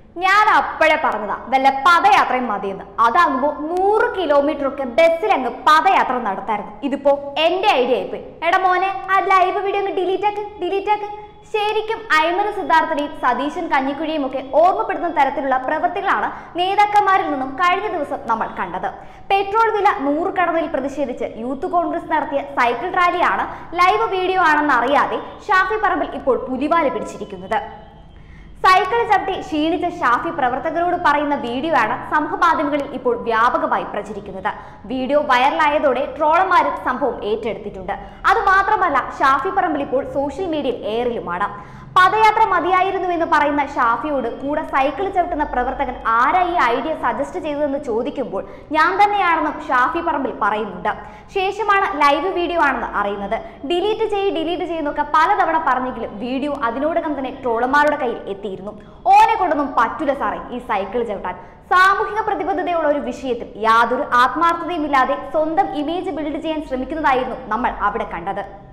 ഞാൻ അപ്പോഴേ പറഞ്ഞതാ വല്ല പദയാത്രയും മതിയെന്ന് അതാകുമ്പോ നൂറ് കിലോമീറ്റർ ഒക്കെ ബസ്സിൽ അങ്ങ് പദയാത്ര നടത്തായിരുന്നു ഇതിപ്പോ എന്റെ ഐഡിയ ആയിപ്പോയി എടാ മോനെ ആ ലൈവ് വീഡിയോ ഒന്ന് ഡിലീറ്റ് ആക്ക് ഡിലീറ്റ് ആക്ക് ശരിക്കും അഴിമല സിദ്ധാർത്ഥനെയും സതീശൻ കഞ്ഞിക്കുഴിയും ഒക്കെ ഓർമ്മപ്പെടുത്തുന്ന തരത്തിലുള്ള പ്രവൃത്തികളാണ് നേതാക്കന്മാരിൽ നിന്നും കഴിഞ്ഞ ദിവസം നമ്മൾ കണ്ടത് പെട്രോൾ വില നൂറ് കടന്നതിൽ പ്രതിഷേധിച്ച് യൂത്ത് കോൺഗ്രസ് നടത്തിയ സൈക്കിൾ റാലിയാണ് ലൈവ് വീഡിയോ ആണെന്ന് അറിയാതെ ഷാഫി പറമ്പിൽ ഇപ്പോൾ പുലിവാല് പിടിച്ചിരിക്കുന്നത് സൈക്കിൾ ചവിട്ടി ക്ഷീണിച്ച ഷാഫി പ്രവർത്തകരോട് പറയുന്ന വീഡിയോ ആണ് സമൂഹ മാധ്യമങ്ങളിൽ ഇപ്പോൾ വ്യാപകമായി പ്രചരിക്കുന്നത് വീഡിയോ വൈറലായതോടെ ട്രോളന്മാരും സംഭവം ഏറ്റെടുത്തിട്ടുണ്ട് അതുമാത്രമല്ല ഷാഫി പറമ്പിൽ ഇപ്പോൾ സോഷ്യൽ മീഡിയയിൽ ഏറിലുമാണ് പദയാത്ര മതിയായിരുന്നു എന്ന് പറയുന്ന ഷാഫിയോട് കൂടെ സൈക്കിൾ ചവിട്ടുന്ന പ്രവർത്തകൻ ആരാ ഈ ഐഡിയ സജസ്റ്റ് ചെയ്തതെന്ന് ചോദിക്കുമ്പോൾ ഞാൻ തന്നെയാണെന്നും ഷാഫി പറമ്പിൽ പറയുന്നുണ്ട് ശേഷമാണ് ലൈവ് വീഡിയോ ആണെന്ന് അറിയുന്നത് ഡിലീറ്റ് ചെയ്യ് ഡിലീറ്റ് ചെയ്യുന്നൊക്കെ പലതവണ പറഞ്ഞെങ്കിലും വീഡിയോ അതിനോടകം തന്നെ ട്രോളന്മാരുടെ കയ്യിൽ എത്തിയിരുന്നു ഓനെ കൊണ്ടൊന്നും പറ്റൂല സാറേ ഈ സൈക്കിൾ ചവിട്ടാൻ സാമൂഹിക പ്രതിബദ്ധതയുള്ള ഒരു വിഷയത്തിൽ യാതൊരു ആത്മാർത്ഥതയുമില്ലാതെ സ്വന്തം ഇമേജ് ബിൽഡ് ചെയ്യാൻ ശ്രമിക്കുന്നതായിരുന്നു നമ്മൾ അവിടെ കണ്ടത്